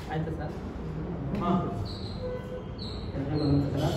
ಆಯ್ತು ಸರ್ ಎಲ್ರಿಗೂ ನಮಸ್ಕಾರ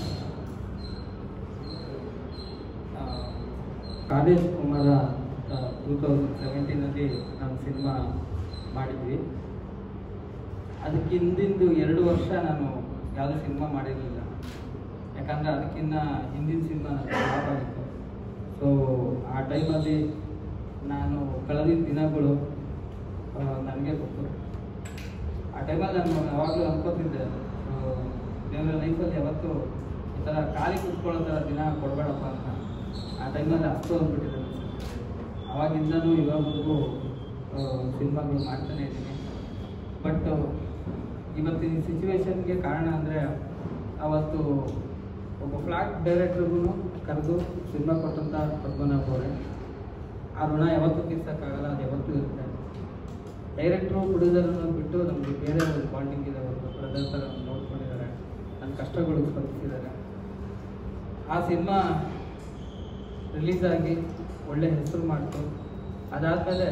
ಆ, ಕಾಲೇಜ್ ಕುಮಾರ ಟೂ ತೌಸಂಡ್ ಸೆವೆಂಟೀನಲ್ಲಿ ನಾವು ಸಿನಿಮಾ ಮಾಡಿದ್ವಿ ಅದಕ್ಕೆ ಹಿಂದಿಂದು ಎರಡು ವರ್ಷ ನಾನು ಯಾವುದೇ ಸಿನಿಮಾ ಮಾಡಿರಲಿಲ್ಲ ಯಾಕಂದರೆ ಅದಕ್ಕಿಂತ ಹಿಂದಿನ ಸಿನಿಮಾ ಲಾಭ ಆಗಿತ್ತು ಸೊ ಆ ಟೈಮಲ್ಲಿ ನಾನು ಕಳೆದಿದ್ದ ದಿನಗಳು ನನಗೆ ಗೊತ್ತು ಆ ಟೈಮಲ್ಲಿ ನಾನು ಯಾವಾಗಲೂ ಅನ್ಕೋತಿದ್ದೆ ಆ, ದೇವರ ಲೈಫಲ್ಲಿ ಯಾವತ್ತೂ ಈ ಥರ ಖಾಲಿ ಕುತ್ಕೊಳ್ಳೋ ಥರ ದಿನ ಕೊಡಬೇಡಪ್ಪ ಅಂತ ಆ ಟೈಮಲ್ಲಿ ಅಷ್ಟು ಅಂದ್ಬಿಟ್ಟಿದೆ ಅವಾಗಿಂದನೂ ಇವಾಗವರೆಗೂ ಸಿನಿಮಾಗಳು ಮಾಡ್ತಾನೆ ಇದ್ದೀನಿ ಬಟ್ ಇವತ್ತಿನ ಸಿಚುವೇಶನ್ಗೆ ಕಾರಣ ಅಂದರೆ ಅವತ್ತು ಒಬ್ಬ ಫ್ಲಾಟ್ ಡೈರೆಕ್ಟ್ರಿಗೂ ಕರೆದು ಸಿನಿಮಾ ಕೊಟ್ಟಂಥ ಪದ್ಮನಾಭ ಅವರೇ ಆ ಋಣ ಯಾವತ್ತೂ ತೀರ್ಸೋಕ್ಕಾಗಲ್ಲ ಅದು ಯಾವತ್ತೂ ಇರುತ್ತೆ ಡೈರೆಕ್ಟ್ರು ಪ್ರೊಡ್ಯೂಸರನ್ನು ಬಿಟ್ಟು ನಮಗೆ ಬೇರೆ ಒಂದು ಬಾಂಡಿಂಗ್ ಇದೆ ಒಂದು ಬ್ರದರ್ ಥರ ನೋಡ್ಕೊಂಡಿದ್ದಾರೆ ನನ್ನ ಕಷ್ಟಗಳು ಸ್ಪಂದಿಸಿದ್ದಾರೆ ಆ ಸಿನಿಮಾ ರಿಲೀಸ್ ಆಗಿ ಒಳ್ಳೆ ಹೆಸರು ಮಾಡ್ತು ಅದಾದಮೇಲೆ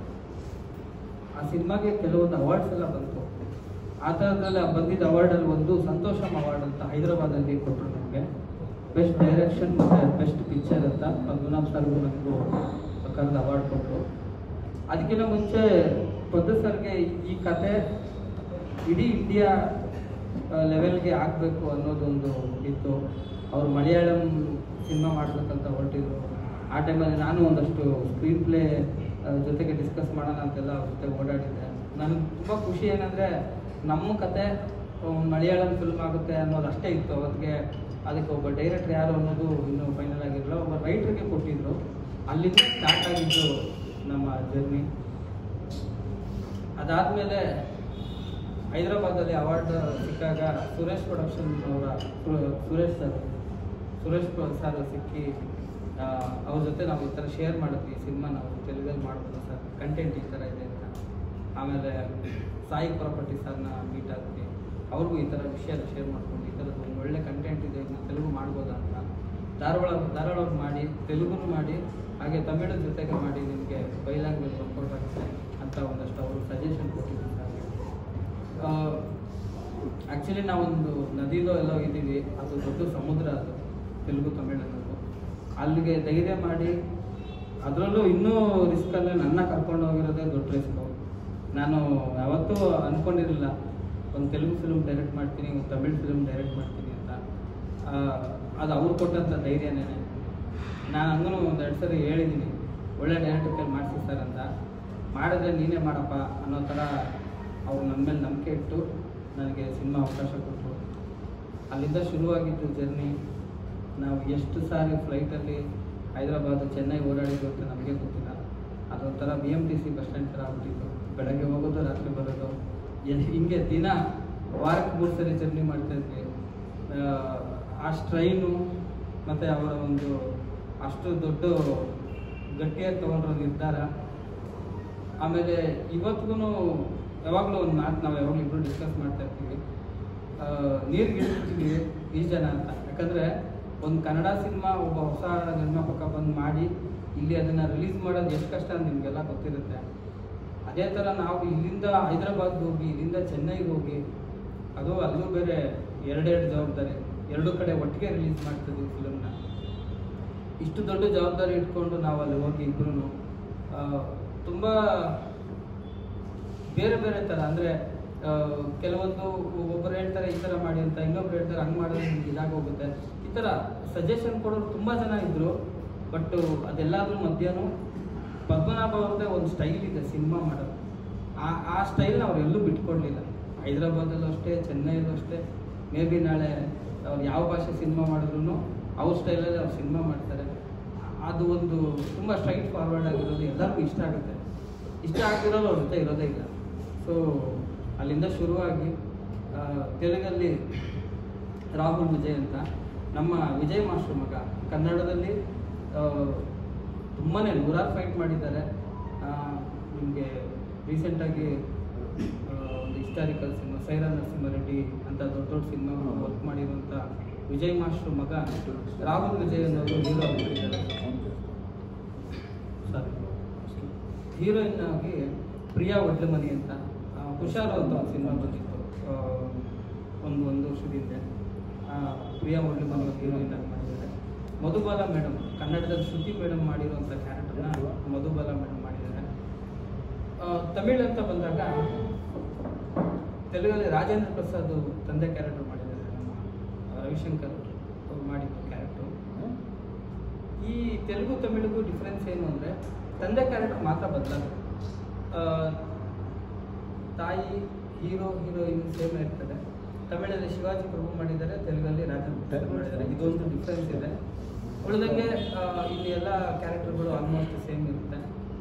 ಆ ಸಿನಿಮಾಗೆ ಕೆಲವೊಂದು ಅವಾರ್ಡ್ಸ್ ಎಲ್ಲ ಬಂತು ಆ ಥರದ್ರಲ್ಲಿ ಬಂದಿದ್ದ ಅವಾರ್ಡಲ್ಲಿ ಒಂದು ಸಂತೋಷಂ ಅವಾರ್ಡ್ ಅಂತ ಹೈದರಾಬಾದಲ್ಲಿ ಕೊಟ್ಟರು ನಮಗೆ ಬೆಸ್ಟ್ ಡೈರೆಕ್ಷನ್ ಮತ್ತು ಬೆಸ್ಟ್ ಪಿಕ್ಚರ್ ಅಂತ ಪದ್ಮನಾಭ್ ಸರ್ಗೂ ನನಗೂ ಕರೆದು ಅವಾರ್ಡ್ ಕೊಟ್ಟರು ಅದಕ್ಕಿಂತ ಮುಂಚೆ ಪದ್ದು ಸರ್ಗೆ ಈ ಕತೆ ಇಡೀ ಇಂಡಿಯಾ ಲೆವೆಲ್ಗೆ ಆಗಬೇಕು ಅನ್ನೋದೊಂದು ಇತ್ತು ಅವ್ರು ಮಲಯಾಳಂ ಸಿನಿಮಾ ಮಾಡ್ಬೇಕಂತ ಹೊರಟಿದ್ರು ಆ ಟೈಮಲ್ಲಿ ನಾನು ಒಂದಷ್ಟು ಸ್ಕ್ರೀನ್ ಪ್ಲೇ ಜೊತೆಗೆ ಡಿಸ್ಕಸ್ ಮಾಡೋಣ ಅಂತೆಲ್ಲ ಅವ್ರ ಜೊತೆ ಓಡಾಡಿದ್ದೆ ನನಗೆ ತುಂಬ ಖುಷಿ ಏನಂದರೆ ನಮ್ಮ ಕತೆ ಒಂದು ಮಲಯಾಳಂ ಫಿಲ್ಮ್ ಆಗುತ್ತೆ ಅನ್ನೋದು ಅಷ್ಟೇ ಇತ್ತು ಅವತ್ತಿಗೆ ಅದಕ್ಕೆ ಒಬ್ಬ ಡೈರೆಕ್ಟರ್ ಯಾರು ಅನ್ನೋದು ಇನ್ನೂ ಫೈನಲ್ ಆಗಿರಲಿಲ್ಲ ಒಬ್ಬ ರೈಟ್ರಿಗೆ ಕೊಟ್ಟಿದ್ರು ಅಲ್ಲಿಂದ ಸ್ಟಾರ್ಟ್ ಆಗಿದ್ದು ನಮ್ಮ ಜರ್ನಿ ಅದಾದಮೇಲೆ ಹೈದರಾಬಾದಲ್ಲಿ ಅವಾರ್ಡ್ ಸಿಕ್ಕಾಗ ಸುರೇಶ್ ಪ್ರೊಡಕ್ಷನ್ ಅವರ ಸು- ಸುರೇಶ್ ಸರ್ ಸುರೇಶ್ ಪ್ರ- ಸರ್ ಸಿಕ್ಕಿ ಆ, ಅವ್ರ ಜೊತೆ ನಾವು ಈ ಥರ ಶೇರ್ ಮಾಡಿದ್ವಿ ಸಿನಿಮಾ ನಾವು ತೆಲುಗಲ್ಲಿ ಮಾಡ್ಬೋದು ಸರ್ ಕಂಟೆಂಟ್ ಈ ಥರ ಇದೆ ಅಂತ ಆಮೇಲೆ ಸಾಯಿ ಪ್ರಾಪರ್ಟಿ ಸರ್ನ ಮೀಟ್ ಆದ್ವಿ ಅವ್ರಿಗೂ ಈ ಥರ ವಿಷಯ ಶೇರ್ ಮಾಡ್ಕೊಂಡು ಈ ಥರದ್ದು ಒಂದು ಒಳ್ಳೆ ಕಂಟೆಂಟ್ ಇದೆ ಇದನ್ನ ತೆಲುಗು ಮಾಡ್ಬೋದಾ ಅಂತ ಧಾರವಾಡ ಧಾರವಾಡ ಮಾಡಿ ತೆಲುಗುನು ಮಾಡಿ ಹಾಗೆ ತಮಿಳು ಜೊತೆಗೆ ಮಾಡಿ ನಿಮಗೆ ಬೈ ಲ್ಯಾಂಗ್ವೇಜ್ ವರ್ಕೌಟ್ ಆಗುತ್ತೆ ಅಂತ ಒಂದಷ್ಟು ಅವರು ಸಜೆಷನ್ ಕೊಟ್ಟಿದ್ರು ಸರ್ ಆ್ಯಕ್ಚುಲಿ ನಾವೊಂದು ನದಿಲೋ ಎಲ್ಲೋ ಇದ್ದೀವಿ ಅದು ದೊಡ್ಡ ಸಮುದ್ರ ಅದು ತೆಲುಗು ತಮಿಳು ಅನ್ನೋದು ಅಲ್ಲಿಗೆ ಧೈರ್ಯ ಮಾಡಿ ಅದರಲ್ಲೂ ಇನ್ನೂ ರಿಸ್ಕ್ ಅಂದರೆ ನನ್ನ ಕರ್ಕೊಂಡು ಹೋಗಿರೋದೇ ದೊಡ್ಡ ರಿಸ್ಕ್ ನಾನು ಯಾವತ್ತೂ ಅಂದ್ಕೊಂಡಿರಲಿಲ್ಲ ಒಂದು ತೆಲುಗು ಫಿಲ್ಮ್ ಡೈರೆಕ್ಟ್ ಮಾಡ್ತೀನಿ ಒಂದು ತಮಿಳ್ ಫಿಲ್ಮ್ ಡೈರೆಕ್ಟ್ ಮಾಡ್ತೀನಿ ಅಂತ ಆ, ಅದು ಅವ್ರು ಕೊಟ್ಟಂಥ ಧೈರ್ಯನೇ ನಾನು ಹಂಗೂ ಒಂದು ಎರಡು ಸರಿ ಹೇಳಿದ್ದೀನಿ ಒಳ್ಳೆ ಡೈರೆಕ್ಟರ್ ಕೈಲಿ ಮಾಡಿಸಿ ಸರ್ ಅಂತ ಮಾಡಿದ್ರೆ ನೀನೇ ಮಾಡಪ್ಪ ಅನ್ನೋ ಥರ ಅವ್ರು ನನ್ನ ಮೇಲೆ ನಂಬಿಕೆ ಇಟ್ಟು ನನಗೆ ಸಿನಿಮಾ ಅವಕಾಶ ಕೊಟ್ಟರು ಅಲ್ಲಿಂದ ಶುರುವಾಗಿದ್ದು ಜರ್ನಿ ನಾವು ಎಷ್ಟು ಸಾರಿ ಫ್ಲೈಟಲ್ಲಿ ಹೈದರಾಬಾದ್ ಚೆನ್ನೈ ಓಡಾಡಿದ್ದು ಅಂತ ನಮಗೆ ಗೊತ್ತಿಲ್ಲ ಅದೊಂಥರ B M T C bus stand ಥರ ಆಗ್ಬಿಟ್ಟಿತ್ತು ಬೆಳಗ್ಗೆ ಹೋಗೋದು ರಾತ್ರಿ ಬರೋದು ಎಲ್ಲಿ ಹಿಂಗೆ ದಿನ ವಾರಕ್ಕೆ ಮೂರು ಸರಿ ಜರ್ನಿ ಮಾಡ್ತಾ ಇದ್ವಿ ಆ, ಅಷ್ಟು ಟ್ರೈನು ಮತ್ತು ಅವರ ಒಂದು ಅಷ್ಟು ದೊಡ್ಡ ಗಟ್ಟಿಯಾಗಿ ತೊಗೊಂಡ್ರೋ ನಿರ್ಧಾರ ಆಮೇಲೆ ಇವತ್ತಿಗೂ ಯಾವಾಗಲೂ ಒಂದು ಮಾತು ನಾವು ಯಾವಾಗಲೂ ಇಬ್ಬರು ಡಿಸ್ಕಸ್ ಮಾಡ್ತಾ ಇರ್ತೀವಿ ನೀರಿಗೆ ಇಳಿಸ್ಬಿಟ್ಟಿದ್ದೀವಿ ಈ ಜನ ಅಂತ ಯಾಕಂದರೆ ಒಂದು ಕನ್ನಡ ಸಿನಿಮಾ ಒಬ್ಬ ಹೊಸ ನಿರ್ಮಾಪಕ ಬಂದು ಮಾಡಿ ಇಲ್ಲಿ ಅದನ್ನು ರಿಲೀಸ್ ಮಾಡೋದು ಎಷ್ಟು ಕಷ್ಟ ಅಂತ ನಿಮಗೆಲ್ಲ ಗೊತ್ತಿರುತ್ತೆ ಅದೇ ಥರ ನಾವು ಇಲ್ಲಿಂದ ಹೈದರಾಬಾದ್ಗೆ ಹೋಗಿ ಇಲ್ಲಿಂದ ಚೆನ್ನೈಗೆ ಹೋಗಿ ಅದು ಅಲ್ಲೂ ಬೇರೆ ಎರಡೆರಡು ಜವಾಬ್ದಾರಿ ಎರಡು ಕಡೆ ಒಟ್ಟಿಗೆ ರಿಲೀಸ್ ಮಾಡ್ತಿದ್ವಿ ಫಿಲಮ್ನ ಇಷ್ಟು ದೊಡ್ಡ ಜವಾಬ್ದಾರಿ ಇಟ್ಕೊಂಡು ನಾವು ಅಲ್ಲಿ ಹೋಗಿ ಇಬ್ರು ತುಂಬ ಬೇರೆ ಬೇರೆ ಥರ ಅಂದರೆ ಕೆಲವೊಂದು ಒಬ್ಬರು ಹೇಳ್ತಾರೆ ಈ ಥರ ಮಾಡಿ ಅಂತ ಇನ್ನೊಬ್ರು ಹೇಳ್ತಾರೆ ಹಂಗೆ ಮಾಡಿದ್ರೆ ನಿಮ್ಗೆ ಇದಾಗೋಗುತ್ತೆ ಈ ಥರ ಸಜೆಷನ್ ಕೊಡೋರು ತುಂಬ ಜನ ಇದ್ದರು ಬಟ್ ಅದೆಲ್ಲದ್ರ ಮಧ್ಯನೂ ಪದ್ಮನಾಭ ಅವ್ರದ್ದೇ ಒಂದು ಸ್ಟೈಲ್ ಇದೆ ಸಿನಿಮಾ ಮಾಡೋದು ಆ ಆ ಸ್ಟೈಲ್ನ ಅವ್ರು ಎಲ್ಲೂ ಬಿಟ್ಕೊಡ್ಲಿಲ್ಲ ಹೈದರಾಬಾದಲ್ಲೂ ಅಷ್ಟೇ ಚೆನ್ನೈಯಲ್ಲೂ ಅಷ್ಟೇ ಮೇ ಬಿ ನಾಳೆ ಅವ್ರು ಯಾವ ಭಾಷೆ ಸಿನಿಮಾ ಮಾಡಿದ್ರು ಅವ್ರ ಸ್ಟೈಲಲ್ಲಿ ಅವ್ರು ಸಿನಿಮಾ ಮಾಡ್ತಾರೆ ಅದು ಒಂದು ತುಂಬ ಸ್ಟ್ರೈಟ್ ಫಾರ್ವರ್ಡ್ ಆಗಿರೋದು ಎಲ್ಲರಿಗೂ ಇಷ್ಟ ಆಗುತ್ತೆ ಇಷ್ಟ ಆಗ್ತಿರೋದು ಅವ್ರ ಜೊತೆ ಇರೋದೇ ಇಲ್ಲ ಸೊ ಅಲ್ಲಿಂದ ಶುರುವಾಗಿ ಆ, ತೆಲುಗಲ್ಲಿ ರಾಹುಲ್ ವಿಜಯ್ ಅಂತ ನಮ್ಮ ವಿಜಯ್ ಮಾಸ್ಟರ್ ಮಗ ಕನ್ನಡದಲ್ಲಿ ತುಂಬಾ ನೂರಾರು ಫೈಟ್ ಮಾಡಿದ್ದಾರೆ ನಿಮಗೆ ರೀಸೆಂಟಾಗಿ ಒಂದು ಹಿಸ್ಟಾರಿಕಲ್ ಸಿನಿಮಾ ಸೈರಾ ನರಸಿಂಹರೆಡ್ಡಿ ಅಂತ ದೊಡ್ಡ ದೊಡ್ಡ ಸಿನಿಮಾ ವರ್ಕ್ ಮಾಡಿರುವಂಥ ವಿಜಯ್ ಮಾಸ್ಟರ್ ಮಗ ರಾಹುಲ್ ವಿಜಯ್ ಅನ್ನೋರು ಹೀರೋ ಆಗಿದ್ದಾರೆ ಸಾರಿ ಹೀರೋಯಿನ್ ಆಗಿ ಪ್ರಿಯಾ ಒಡ್ಲೆಮನಿ ಅಂತ ಆ, ಹುಷಾರು ಅಂತ ಒಂದು ಸಿನಿಮಾ ಬಂದಿತ್ತು ಆ, ಒಂದು ಒಂದು ವರ್ಷದ ಹಿಂದೆ ಆ, ಪ್ರಿಯಾ ಮುರಳಿ ಮನೆ ಹೀರೋಯಿನ್ ಆಗಿ ಮಾಡಿದ್ದಾರೆ ಮಧುಬಾಲ ಮೇಡಮ್ ಕನ್ನಡದಲ್ಲಿ ಶ್ರುತಿ ಮೇಡಮ್ ಮಾಡಿರುವಂಥ ಕ್ಯಾರೆಕ್ಟರ್ನ ಮಧುಬಾಲ ಮೇಡಮ್ ಮಾಡಿದ್ದಾರೆ ಆ, ತಮಿಳ್ ಅಂತ ಬಂದಾಗ ತೆಲುಗಲ್ಲಿ ರಾಜೇಂದ್ರ ಪ್ರಸಾದ್ ತಂದೆ ಕ್ಯಾರೆಕ್ಟರ್ ಮಾಡಿದ್ದಾರೆ ನಮ್ಮ ರವಿಶಂಕರ್ ಅವ್ರು ಮಾಡಿದ್ದು ಕ್ಯಾರೆಕ್ಟರ್ ಈ ತೆಲುಗು ತಮಿಳಿಗೂ ಡಿಫ್ರೆನ್ಸ್ ಏನು ಅಂದರೆ ತಂದೆ ಕ್ಯಾರೆಕ್ಟರ್ ಮಾತ್ರ ಬದಲಾಗುತ್ತೆ ತಾಯಿ ಹೀರೋ ಹೀರೋಯಿನ್ ಸೇಮ್ ಇರ್ತದೆ ತಮಿಳಲ್ಲಿ ಶಿವಾಜಿ ಪ್ರಭು ಮಾಡಿದ್ದಾರೆ ತೆಲುಗಲ್ಲಿ ರಾಜೇಂದ್ರ ಪ್ರಸಾದ್ ಮಾಡಿದ್ದಾರೆ ಇದೊಂದು ಡಿಫ್ರೆನ್ಸ್ ಇದೆ ಉಳಿದಂಗೆ ಆ, ಇಲ್ಲಿ ಎಲ್ಲ ಕ್ಯಾರೆಕ್ಟರ್ಗಳು ಆಲ್ಮೋಸ್ಟ್ ಸೇಮ್ ಇರುತ್ತೆ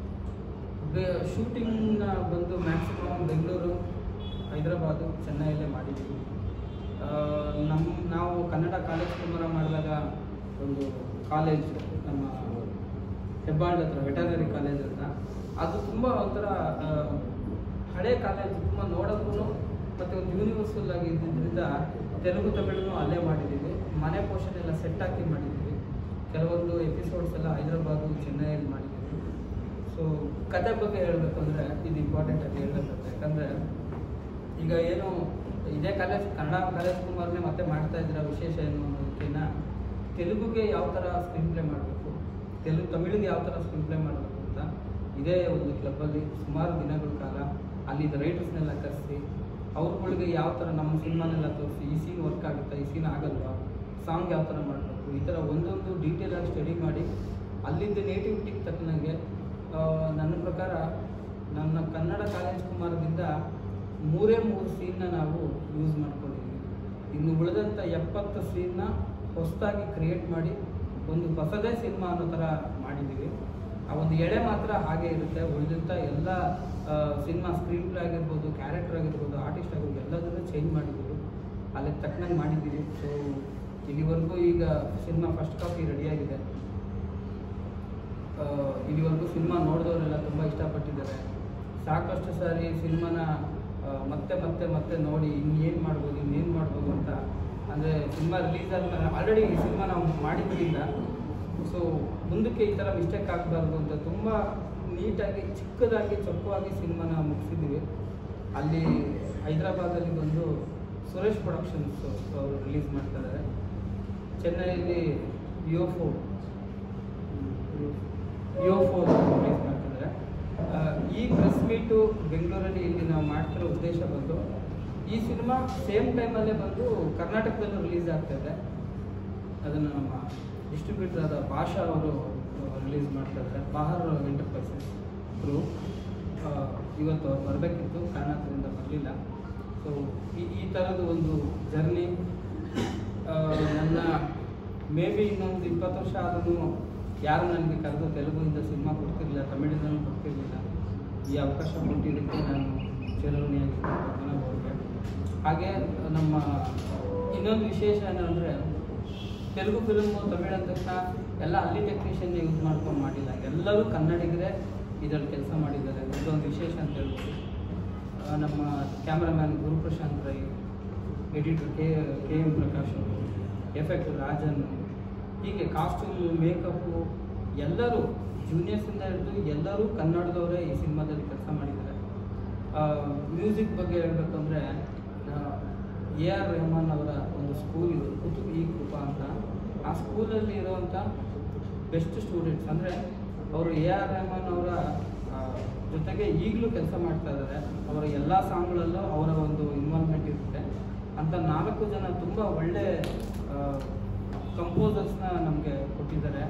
ಶೂಟಿಂಗ್ನ ಬಂದು ಮ್ಯಾಕ್ಸಿಮಮ್ ಬೆಂಗಳೂರು ಹೈದರಾಬಾದು ಚೆನ್ನೈಯಲ್ಲೇ ಮಾಡಿದ್ದೀವಿ ಆ, ನಮ್ಮ ನಾವು ಕನ್ನಡ ಕಾಲೇಜ್ ಕುಮಾರ ಮಾಡಿದಾಗ ಒಂದು ಕಾಲೇಜ್ ನಮ್ಮ ಹೆಬ್ಬಾಳ್ ಹತ್ರ ವೆಟರ್ನರಿ ಕಾಲೇಜ್ ಅಂತ ಅದು ತುಂಬ ಒಂಥರ ಆ, ಹಳೆ ಕಾಲೇಜ್ ತುಂಬ ನೋಡೋಕ್ಕೂ ಮತ್ತು ಒಂದು ಯೂನಿವರ್ಸಲ್ ಆಗಿ ಇದ್ದಿದ್ದರಿಂದ ತೆಲುಗು ತಮಿಳನ್ನು ಅಲ್ಲೇ ಮಾಡಿದ್ದೀವಿ ಮನೆ ಪೋಷಣೆ ಎಲ್ಲ ಸೆಟ್ ಹಾಕಿ ಮಾಡಿದ್ದೀವಿ ಕೆಲವೊಂದು ಎಪಿಸೋಡ್ಸ್ ಎಲ್ಲ ಹೈದರಾಬಾದು ಚೆನ್ನೈಯಲ್ಲಿ ಮಾಡಿದ್ದೀವಿ ಸೊ ಕತೆ ಬಗ್ಗೆ ಹೇಳಬೇಕು ಅಂದರೆ ಇದು ಇಂಪಾರ್ಟೆಂಟ್ ಆಗಿ ಹೇಳಬೇಕು ಯಾಕಂದರೆ ಈಗ ಏನು ಇದೇ ಕಾಲೇಜ್ ಕನ್ನಡ ಕಾಲೇಜ್ ಕುಮಾರ್ನೇ ಮತ್ತೆ ಮಾಡ್ತಾ ಇದ್ದೀರಾ ವಿಶೇಷ ಏನು ಅನ್ನೋದಕ್ಕಿಂತ ತೆಲುಗುಗೆ ಯಾವ ಥರ ಸ್ಕ್ರೀನ್ ಪ್ಲೇ ಮಾಡಬೇಕು ತೆಲುಗು ತಮಿಳಿಗೆ ಯಾವ ಥರ ಸ್ಕ್ರೀನ್ ಪ್ಲೇ ಮಾಡಬೇಕು ಅಂತ ಇದೇ ಒಂದು ಕ್ಲಬ್ಬಲ್ಲಿ ಸುಮಾರು ದಿನಗಳ ಕಾಲ ಅಲ್ಲಿದ್ದ ರೈಟರ್ಸ್ನೆಲ್ಲ ಕರೆಸಿ ಅವ್ರುಗಳಿಗೆ ಯಾವ ಥರ ನಮ್ಮ ಸಿನಿಮಾನೆಲ್ಲ ತೋರಿಸಿ ಈ ಸೀನ್ ವರ್ಕ್ ಆಗುತ್ತಾ ಈ ಸೀನ್ ಆಗಲ್ವಾ ಸಾಂಗ್ ಯಾವ ಥರ ಮಾಡಬೇಕು ಈ ಥರ ಒಂದೊಂದು ಡೀಟೇಲ್ ಆಗಿ ಸ್ಟಡಿ ಮಾಡಿ ಅಲ್ಲಿದ್ದ ನೇಟಿವಿಟಿಗೆ ತಕ್ಕನಂಗೆ ಆ, ನನ್ನ ಪ್ರಕಾರ ನನ್ನ ಕನ್ನಡ ಕಾಲೇಜ್ ಕುಮಾರದಿಂದ ಮೂರೇ ಮೂರು ಸೀನ್ನ ನಾವು ಯೂಸ್ ಮಾಡ್ಕೊಂಡಿದ್ದೀವಿ ಇನ್ನು ಉಳಿದಂಥ ಎಪ್ಪತ್ತು ಸೀನ್ನ ಹೊಸದಾಗಿ ಕ್ರಿಯೇಟ್ ಮಾಡಿ ಒಂದು ಹೊಸದೇ ಸಿನಿಮಾ ಅನ್ನೋ ಥರ ಮಾಡಿದ್ದೀವಿ ಆ ಒಂದು ಎಳೆ ಮಾತ್ರ ಹಾಗೆ ಇರುತ್ತೆ ಉಳಿದಂಥ ಎಲ್ಲ ಸಿನಿಮಾ ಸ್ಕ್ರೀನ್ ಪ್ಲೇ ಆಗಿರ್ಬೋದು ಕ್ಯಾರೆಕ್ಟರ್ ಆಗಿರ್ಬೋದು ಆರ್ಟಿಸ್ಟ್ ಆಗಿರ್ಬೋದು ಎಲ್ಲದನ್ನೂ ಚೇಂಜ್ ಮಾಡಿದ್ದೀವಿ ಅಲ್ಲಿಗೆ ತಕ್ಕನಂಗೆ ಮಾಡಿದ್ದೀವಿ ಸೊ ಇಲ್ಲಿವರೆಗೂ ಈಗ ಸಿನಿಮಾ ಫಸ್ಟ್ ಕಾಪಿ ರೆಡಿಯಾಗಿದೆ ಆ, ಇಲ್ಲಿವರೆಗೂ ಸಿನಿಮಾ ನೋಡಿದವರೆಲ್ಲ ತುಂಬ ಇಷ್ಟಪಟ್ಟಿದ್ದಾರೆ ಸಾಕಷ್ಟು ಸಾರಿ ಸಿನಿಮಾನ ಆ, ಮತ್ತೆ ಮತ್ತೆ ಮತ್ತೆ ನೋಡಿ ಇನ್ನೇನು ಮಾಡ್ಬೋದು ಇನ್ನೇನು ಮಾಡ್ಬೋದು ಅಂತ ಅಂದರೆ ಸಿನಿಮಾ ರಿಲೀಸ್ ಆದಮೇಲೆ ಆಲ್ರೆಡಿ ಈ ಸಿನಿಮಾ ನಾವು ಮಾಡಿದ್ರಿಂದ ಸೊ ಮುಂದಕ್ಕೆ ಈ ಥರ ಮಿಸ್ಟೇಕ್ ಆಗಬಾರ್ದು ಅಂತ ತುಂಬ ನೀಟಾಗಿ ಚಿಕ್ಕದಾಗಿ ಚೊಕ್ಕವಾಗಿ ಸಿನಿಮಾನ ಮುಗಿಸಿದ್ದೀವಿ ಅಲ್ಲಿ ಹೈದರಾಬಾದಲ್ಲಿ ಬಂದು ಸುರೇಶ್ ಪ್ರೊಡಕ್ಷನ್ಸ್ ಅವರು ರಿಲೀಸ್ ಮಾಡ್ತಾ ಇದ್ದಾರೆ ಚೆನ್ನೈಯಲ್ಲಿ ಯೋಫೋ ಯೋಫೋ ರಿಲೀಸ್ ಮಾಡ್ತಿದ್ದಾರೆ ಆ, ಈ ಪ್ರೆಸ್ ಮೀಟು ಬೆಂಗಳೂರಲ್ಲಿ ಇಲ್ಲಿ ನಾವು ಮಾಡ್ತಿರೋ ಉದ್ದೇಶ ಬಂದು ಈ ಸಿನಿಮಾ ಸೇಮ್ ಟೈಮಲ್ಲೇ ಬಂದು ಕರ್ನಾಟಕದಲ್ಲೂ ರಿಲೀಸ್ ಆಗ್ತಾ ಇದೆ ಅದನ್ನು ನಮ್ಮ ಡಿಸ್ಟ್ರಿಬ್ಯೂಟರ್ ಆದ ಭಾಷಾ ಅವರು ರಿಲೀಸ್ ಮಾಡ್ತಾ ಇದ್ದಾರೆ ಬಹಾರ್ ಎಂಟರ್ಪ್ರೈಸಸ್ ಥ್ರೂ ಇವತ್ತು ಅವ್ರು ಬರಬೇಕಿತ್ತು ಕಾರಣದಿಂದ ಬರಲಿಲ್ಲ ಸೊ ಈ ಈ ಥರದ ಒಂದು ಜರ್ನಿ ನನ್ನ ಮೇ ಬಿ ಇನ್ನೊಂದು ಇಪ್ಪತ್ತು ವರ್ಷ ಆದ್ರೂ ಯಾರು ನನಗೆ ಕರೆದು ತೆಲುಗುವಿಂದ ಸಿನಿಮಾ ಕೊಡ್ತಿರ್ಲಿಲ್ಲ ತಮಿಳಿಂದಲೂ ಕೊಡ್ತಿರ್ಲಿಲ್ಲ ಈ ಅವಕಾಶ ಕೊಟ್ಟಿದ್ದಕ್ಕೆ ನಾನು ಚಿರಋಣಿಯಾಗಿದ್ದೀನಿ ಪದ್ಮನಾಭ ಅವ್ರಿಗೆ ಹಾಗೆ ನಮ್ಮ ಇನ್ನೊಂದು ವಿಶೇಷ ಏನಂದರೆ ತೆಲುಗು ಫಿಲ್ಮು ತಮಿಳು ಅಂದ ತಕ್ಷಣ ಎಲ್ಲ ಅಲ್ಲಿ ಟೆಕ್ನಿಷಿಯನ್ ಯೂಸ್ ಮಾಡ್ಕೊಂಡು ಮಾಡಿಲ್ಲ ಎಲ್ಲರೂ ಕನ್ನಡಿಗರೇ ಇದರಲ್ಲಿ ಕೆಲಸ ಮಾಡಿದ್ದಾರೆ ಇದೊಂದು ವಿಶೇಷ ಅಂತ ಹೇಳ್ಬೋದು ಆ, ನಮ್ಮ cameraman Guruprashanth Rai editor K K M Prakash ಅವರು ಎಫೆಕ್ಟ್ ರಾಜನ್ ಹೀಗೆ ಕಾಸ್ಟ್ಯೂಮು ಮೇಕಪ್ಪು ಎಲ್ಲರೂ ಜೂನಿಯರ್ಸಿಂದ ಹಿಡಿದು ಎಲ್ಲರೂ ಕನ್ನಡದವರೇ ಈ ಸಿನಿಮಾದಲ್ಲಿ ಕೆಲಸ ಮಾಡಿದ್ದಾರೆ ಮ್ಯೂಸಿಕ್ ಬಗ್ಗೆ ಹೇಳಬೇಕು ಅಂದರೆ ಎ ಆರ್ ರೆಹಮಾನ್ ಅವರ ಒಂದು ಸ್ಕೂಲ್ ಇದೆ ಕುತುಬ್ ಈ ಕೃಪಾ ಅಂತ ಆ ಸ್ಕೂಲಲ್ಲಿ ಇರುವಂಥ ಬೆಸ್ಟ್ ಸ್ಟೂಡೆಂಟ್ಸ್ ಅಂದರೆ ಅವರು ಎ ಆರ್ ರೆಹಮಾನ್ ಅವರ ಆ, ಜೊತೆಗೆ ಈಗಲೂ ಕೆಲಸ ಮಾಡ್ತಾ ಇದ್ದಾರೆ ಅವರ ಎಲ್ಲ ಸಾಂಗ್ಗಳಲ್ಲೂ ಅವರ ಒಂದು ಇನ್ವಾಲ್ವ್ಮೆಂಟ್ ಇರುತ್ತೆ ಅಂತ ನಾಲ್ಕು ಜನ ತುಂಬ ಒಳ್ಳೆ ಕಂಪೋಸರ್ಸ್ನ ನಮಗೆ ಕೊಟ್ಟಿದ್ದಾರೆ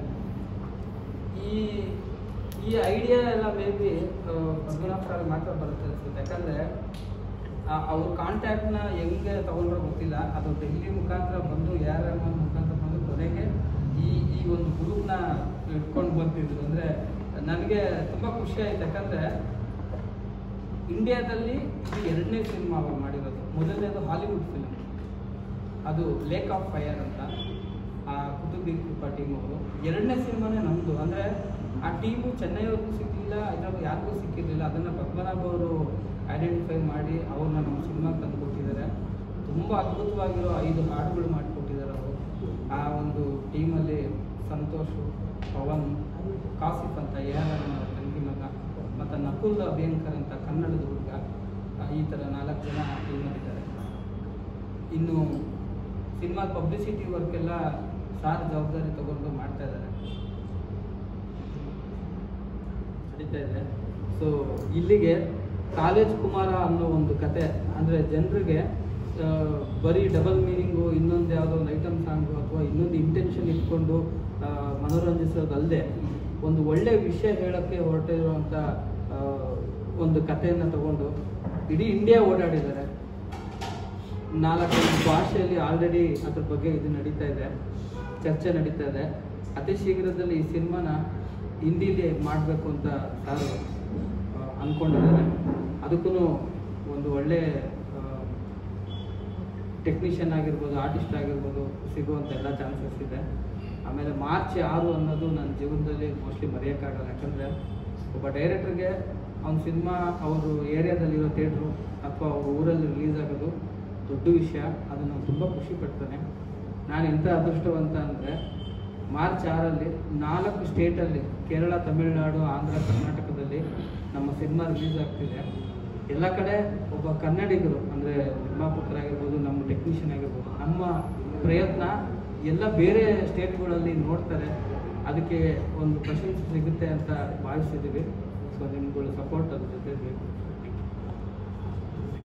ಈ ಈ ಐಡಿಯಾ ಎಲ್ಲ ಮೇ ಬಿ ಪದ್ಮನಾಭ ಸರ್ ಮಾತ್ರ ಬರುತ್ತೆ ಅನ್ಸುತ್ತೆ ಯಾಕಂದರೆ ಅವ್ರ ಕಾಂಟ್ಯಾಕ್ಟ್ನ ಹೆಂಗೆ ತಗೊಂಡ್ರೋ ಗೊತ್ತಿಲ್ಲ ಅದು ಡೆಲ್ಲಿ ಮುಖಾಂತರ ಬಂದು ಯಾರ ಮುಖಾಂತರ ಬಂದು ಕೊನೆಗೆ ಈ ಈ ಒಂದು ಗ್ರೂಪ್ನ ಇಟ್ಕೊಂಡು ಬಂದಿದ್ರು ಅಂದರೆ ನನಗೆ ತುಂಬ ಖುಷಿ ಆಯ್ತು ಯಾಕಂದರೆ ಇಂಡಿಯಾದಲ್ಲಿ ಇದು ಎರಡನೇ ಸಿನಿಮಾ ಅವ್ರು ಮಾಡಿರೋದು ಮೊದಲನೇದು ಹಾಲಿವುಡ್ ಫಿಲ್ಮ್ ಅದು ಲೇಕ್ ಆಫ್ ಫೈರ್ ಅಂತ ಆ ಕುತುಬಿ ಕೃಪಾ ಟೀಮ್ ಅವರು ಎರಡನೇ ಸಿನಿಮಾನೇ ನಮ್ಮದು ಅಂದರೆ ಆ ಟೀಮು ಚೆನ್ನೈಯವ್ರಿಗೂ ಸಿಕ್ಕಿಲ್ಲ ಹೈದ್ರಾಬಾದ್ ಯಾರಿಗೂ ಸಿಕ್ಕಿರಲಿಲ್ಲ ಅದನ್ನು ಪದ್ಮನಾಭ ಅವರು ಐಡೆಂಟಿಫೈ ಮಾಡಿ ಅವ್ರನ್ನ ನಮ್ಮ ಸಿನಿಮಾಗೆ ತಂದು ಕೊಟ್ಟಿದ್ದಾರೆ ತುಂಬ ಅದ್ಭುತವಾಗಿರೋ ಐದು ಹಾಡುಗಳು ಮಾಡಿಕೊಟ್ಟಿದ್ದಾರೆ ಅವರು ಆ ಒಂದು ಟೀಮಲ್ಲಿ ಸಂತೋಷ್ ಪವನ್ ಕಾಸಿಫ್ ಅಂತ ಎ ಆರ್ ಅವರ ತಂಗಿ ಮಗ ಮತ್ತು ನಕುಲ್ ಅಭಿಯಂಕರ್ ಅಂತ ಕನ್ನಡದ ಹುಡುಗ ಆ, ಈ ಥರ ನಾಲ್ಕು ಜನ ಟೀಮಲ್ಲಿದ್ದಾರೆ ಇನ್ನು ಸಿನಿಮಾ ಪಬ್ಲಿಸಿಟಿ ವರ್ಕ್ ಎಲ್ಲ ಸಾರ್ ಜವಾಬ್ದಾರಿ ತಗೊಂಡು ಮಾಡ್ತಾ ಇದ್ದಾರೆ ನಡೀತಾ ಇದೆ ಸೊ ಇಲ್ಲಿಗೆ ಕಾಲೇಜ್ ಕುಮಾರ ಅನ್ನೋ ಒಂದು ಕತೆ ಅಂದರೆ ಜನರಿಗೆ ಬರೀ ಡಬಲ್ ಮೀನಿಂಗು ಇನ್ನೊಂದು ಯಾವುದೋ ಒಂದು ಐಟಮ್ ಸಾಂಗು ಅಥವಾ ಇನ್ನೊಂದು ಇಂಟೆನ್ಷನ್ ಇಟ್ಕೊಂಡು ಆ, ಮನೋರಂಜಿಸೋದಲ್ಲದೆ ಒಂದು ಒಳ್ಳೆ ವಿಷಯ ಹೇಳೋಕ್ಕೆ ಹೊರಟಿರುವಂಥ ಒಂದು ಕಥೆಯನ್ನು ತಗೊಂಡು ಇಡೀ ಇಂಡಿಯಾ ಓಡಾಡಿದ್ದಾರೆ ನಾಲ್ಕೈದು ಭಾಷೆಯಲ್ಲಿ ಆಲ್ರೆಡಿ ಅದ್ರ ಬಗ್ಗೆ ಇದು ನಡೀತಾ ಇದೆ ಚರ್ಚೆ ನಡೀತಾ ಇದೆ ಅತಿ ಶೀಘ್ರದಲ್ಲಿ ಈ ಸಿನಿಮಾನ ಹಿಂದಿಲಿ ಮಾಡಬೇಕು ಅಂತ ಸಾರು ಆ, ಅಂದ್ಕೊಂಡಿದ್ದಾರೆ ಅದಕ್ಕೂ ಒಂದು ಒಳ್ಳೆ ಟೆಕ್ನಿಷಿಯನ್ ಆಗಿರ್ಬೋದು ಆರ್ಟಿಸ್ಟ್ ಆಗಿರ್ಬೋದು ಸಿಗುವಂಥ ಎಲ್ಲ ಚಾನ್ಸಸ್ ಇದೆ ಆಮೇಲೆ ಮಾರ್ಚ್ ಆರು ಅನ್ನೋದು ನನ್ನ ಜೀವನದಲ್ಲಿ ಮೋಸ್ಟ್ಲಿ ಮರೆಯೋಕ್ಕಾಗಲ್ಲ ಯಾಕಂದರೆ ಒಬ್ಬ ಡೈರೆಕ್ಟ್ರಿಗೆ ಅವ್ನ ಸಿನಿಮಾ ಅವರು ಏರಿಯಾದಲ್ಲಿರೋ ಥಿಯೇಟ್ರು ಅಥವಾ ಅವ್ರ ಊರಲ್ಲಿ ರಿಲೀಸ್ ಆಗೋದು ದೊಡ್ಡ ವಿಷಯ ಅದನ್ನು ತುಂಬ ಖುಷಿ ಪಡ್ತಾನೆ ನಾನು ಎಂಥ ಅದೃಷ್ಟವಂತ ಅಂದರೆ ಮಾರ್ಚ್ ಆರಲ್ಲಿ ನಾಲ್ಕು ಸ್ಟೇಟಲ್ಲಿ ಕೇರಳ ತಮಿಳುನಾಡು ಆಂಧ್ರ ಕರ್ನಾಟಕದಲ್ಲಿ ನಮ್ಮ ಸಿನಿಮಾ ರಿಲೀಸ್ ಆಗ್ತಿದೆ ಎಲ್ಲ ಕಡೆ ಒಬ್ಬ ಕನ್ನಡಿಗರು ಅಂದರೆ ನಿರ್ಮಾಪಕರಾಗಿರ್ಬೋದು ನಮ್ಮ ಟೆಕ್ನಿಷಿಯನ್ ಆಗಿರ್ಬೋದು ನಮ್ಮ ಪ್ರಯತ್ನ ಎಲ್ಲ ಬೇರೆ ಸ್ಟೇಟ್ಗಳಲ್ಲಿ ನೋಡ್ತಾರೆ ಅದಕ್ಕೆ ಒಂದು ಪ್ರಶಂಸೆ ಸಿಗುತ್ತೆ ಅಂತ ಭಾವಿಸಿದ್ದೀವಿ ಸೊ ನಿಮ್ಗಳ ಸಪೋರ್ಟ್ ಅದ್ರ ಜೊತೆ ಬೇಕು